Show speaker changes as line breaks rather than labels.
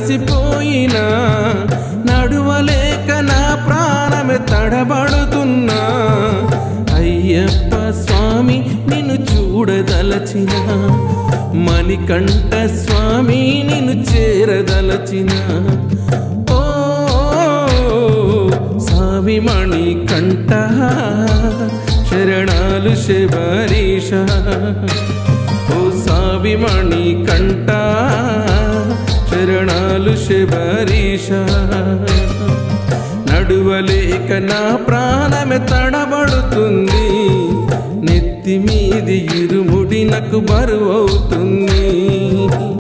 అలసిపోయినా నడువలేక నా ప్రాణమే తడబడుతున్నా అయ్యప్ప స్వామి నిన్ను చూడదలచిన మణికంఠ స్వామి నిన్ను చేరదలచిన ఓ స్వామి మణికంఠ శరణాలు శబరీష ఓ స్వామి మణికంఠ శరణాలు శబరీష నడువలేక నా ప్రాణమే తడబడుతుంది నెత్తి మీది ఇరుముడి నాకు బరువవుతుంది